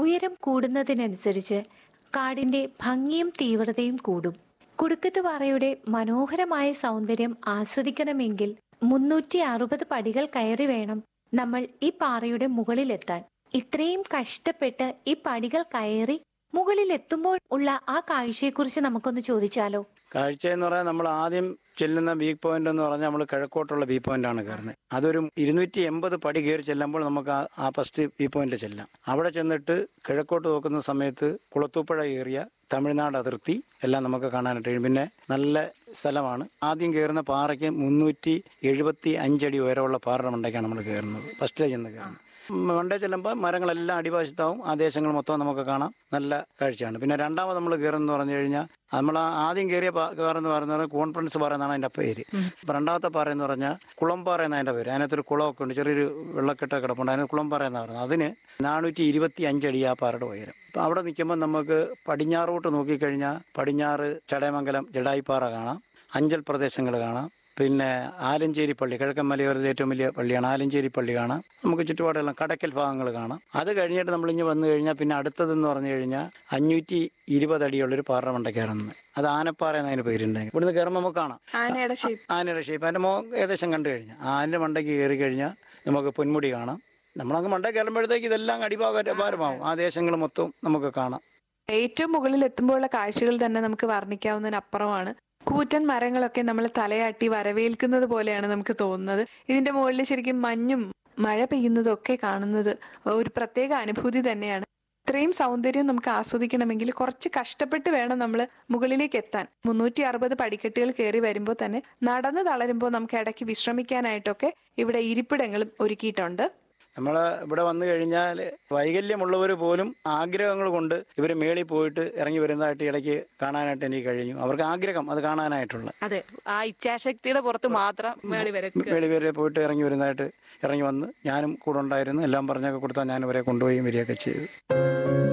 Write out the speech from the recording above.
ഉയരം കൂടുന്നതിനനുസരിച്ച് കാടിന്റെ ഭംഗിയും തീവ്രതയും കൂടും കുടുക്കത്ത് പാറയുടെ മനോഹരമായ സൗന്ദര്യം ആസ്വദിക്കണമെങ്കിൽ മുന്നൂറ്റി അറുപത് പടികൾ കയറി വേണം നമ്മൾ ഈ പാറയുടെ മുകളിലെത്താൻ ഇത്രയും കഷ്ടപ്പെട്ട് ഈ പടികൾ കയറി മുകളിൽ എത്തുമ്പോൾ ഉള്ള ആ കാഴ്ചയെക്കുറിച്ച് നമുക്കൊന്ന് ചോദിച്ചാലോ കാഴ്ച എന്ന് പറയാൻ നമ്മൾ ആദ്യം ചെല്ലുന്ന വ്യൂ പോയിന്റ് എന്ന് പറഞ്ഞാൽ നമ്മൾ കിഴക്കോട്ടുള്ള വ്യൂ പോയിന്റ് ആണ് കയറുന്നത് അതൊരു ഇരുന്നൂറ്റി എൺപത് പടി കയറി ചെല്ലുമ്പോൾ നമുക്ക് ആ- ആ ഫസ്റ്റ് വ്യൂ പോയിന്റ് ചെല്ലാം അവിടെ ചെന്നിട്ട് കിഴക്കോട്ട് നോക്കുന്ന സമയത്ത് കുളത്തൂപ്പുഴ ഏറിയ തമിഴ്നാട് അതിർത്തി എല്ലാം നമുക്ക് കാണാനായിട്ട് കഴിയും പിന്നെ നല്ല സ്ഥലമാണ് ആദ്യം കയറുന്ന പാറയ്ക്ക് മുന്നൂറ്റി എഴുപത്തി അഞ്ചടി ഉയരമുള്ള പാറയുടെ മണ്ടയ്ക്കാണ് നമ്മൾ കയറുന്നത് ഫസ്റ്റിലെ ചെന്ന് കയറുന്നത് മണ്ടേ ചെല്ലുമ്പോൾ മരങ്ങളെല്ലാം അടിവശത്താവും ആ ദേശങ്ങൾ മൊത്തം നമുക്ക് കാണാം നല്ല കാഴ്ചയാണ് പിന്നെ രണ്ടാമത് നമ്മൾ കയറുന്നത് പറഞ്ഞു കഴിഞ്ഞാൽ നമ്മൾ ആദ്യം കയറിയ പാറ എന്ന് പറയുന്നത് കോൺഫറൻസ് പാറ എന്നാണ് അതിന്റെ പേര് അപ്പൊ രണ്ടാമത്തെ പാറ എന്ന് പറഞ്ഞാൽ കുളംപാറ എന്നാണ് അതിന്റെ പേര് അതിനകത്തൊരു കുളമൊക്കെ ഉണ്ട് ചെറിയൊരു വെള്ളക്കെട്ട കിടപ്പുണ്ട് അതിന് കുളംപാറ എന്ന് പറയുന്നത് അതിന് നാനൂറ്റി ഇരുപത്തി അഞ്ചടി ആ പാറയുടെ ഉയരം അപ്പൊ അവിടെ നിൽക്കുമ്പോൾ നമുക്ക് പടിഞ്ഞാറോട്ട് നോക്കിക്കഴിഞ്ഞാൽ പടിഞ്ഞാറ് ചടയമംഗലം ജഡായിപ്പാറ കാണാം അഞ്ചൽ പ്രദേശങ്ങൾ കാണാം പിന്നെ ആലഞ്ചേരി പള്ളി കിഴക്കൻ മലയോരത്തിലെ ഏറ്റവും വലിയ പള്ളിയാണ് ആലഞ്ചേരി പള്ളി കാണാം നമുക്ക് ചുറ്റുപാടെല്ലാം കടക്കൽ ഭാഗങ്ങൾ കാണാം അത് കഴിഞ്ഞിട്ട് നമ്മൾ ഇനി വന്നു കഴിഞ്ഞാൽ പിന്നെ അടുത്തതെന്ന് പറഞ്ഞു കഴിഞ്ഞാൽ അഞ്ഞൂറ്റി ഇരുപത് അടിയുള്ളൊരു പാറ മണ്ട കയറുന്നത് അത് ആനപ്പാറ എന്നതിന് പേരുണ്ടെങ്കിൽ ഇവിടുന്ന് കയറുമ്പോൾ നമുക്ക് കാണാം ആനയുടെ ഷേപ്പ് ആനയുടെ ഷേപ്പ് അതിന്റെ മോ ഏകദേശം കണ്ടു കഴിഞ്ഞാൽ ആനയുടെ മണ്ടയ്ക്ക് കയറി കഴിഞ്ഞാൽ നമുക്ക് പൊന്മുടി കാണാം നമ്മളങ്ങ് മണ്ടയ്ക്ക് കയറുമ്പോഴത്തേക്ക് ഇതെല്ലാം അടിഭാഗം ഭാരമാവും ആ ദേശങ്ങൾ മൊത്തം നമുക്ക് കാണാം ഏറ്റവും മുകളിൽ എത്തുമ്പോഴുള്ള കാഴ്ചകൾ തന്നെ നമുക്ക് വർണ്ണിക്കാവുന്നതിനപ്പുറമാണ് കൂറ്റൻ മരങ്ങളൊക്കെ നമ്മൾ തലയാട്ടി വരവേൽക്കുന്നത് പോലെയാണ് നമുക്ക് തോന്നുന്നത് ഇതിന്റെ മുകളിൽ ശരിക്കും മഞ്ഞും മഴ പെയ്യുന്നതും ഒക്കെ കാണുന്നത് ഒരു പ്രത്യേക അനുഭൂതി തന്നെയാണ് ഇത്രയും സൗന്ദര്യം നമുക്ക് ആസ്വദിക്കണമെങ്കിൽ കുറച്ച് കഷ്ടപ്പെട്ട് വേണം നമ്മൾ മുകളിലേക്ക് എത്താൻ മുന്നൂറ്റി അറുപത് പടിക്കെട്ടുകൾ കയറി വരുമ്പോൾ തന്നെ നടന്ന് തളരുമ്പോൾ നമുക്ക് ഇടയ്ക്ക് വിശ്രമിക്കാനായിട്ടൊക്കെ ഇവിടെ ഇരിപ്പിടങ്ങളും ഒരുക്കിയിട്ടുണ്ട് നമ്മൾ ഇവിടെ വന്നു കഴിഞ്ഞാൽ വൈകല്യമുള്ളവർ പോലും ആഗ്രഹങ്ങൾ കൊണ്ട് ഇവർ മേളിൽ പോയിട്ട് ഇറങ്ങി വരുന്നതായിട്ട് ഇടയ്ക്ക് കാണാനായിട്ട് എനിക്ക് കഴിഞ്ഞു അവർക്ക് ആഗ്രഹം അത് കാണാനായിട്ടുള്ള അതെ ആ ഇച്ഛാശക്തിയുടെ പുറത്ത് മാത്രം മേളി വരെ മേളി വരെ പോയിട്ട് ഇറങ്ങി വരുന്നതായിട്ട് ഇറങ്ങി വന്ന് ഞാനും കൂടെ ഉണ്ടായിരുന്നു എല്ലാം പറഞ്ഞൊക്കെ കൊടുത്താൽ ഞാൻ ഇവരെ കൊണ്ടുപോയി വരികയൊക്കെ ചെയ്തു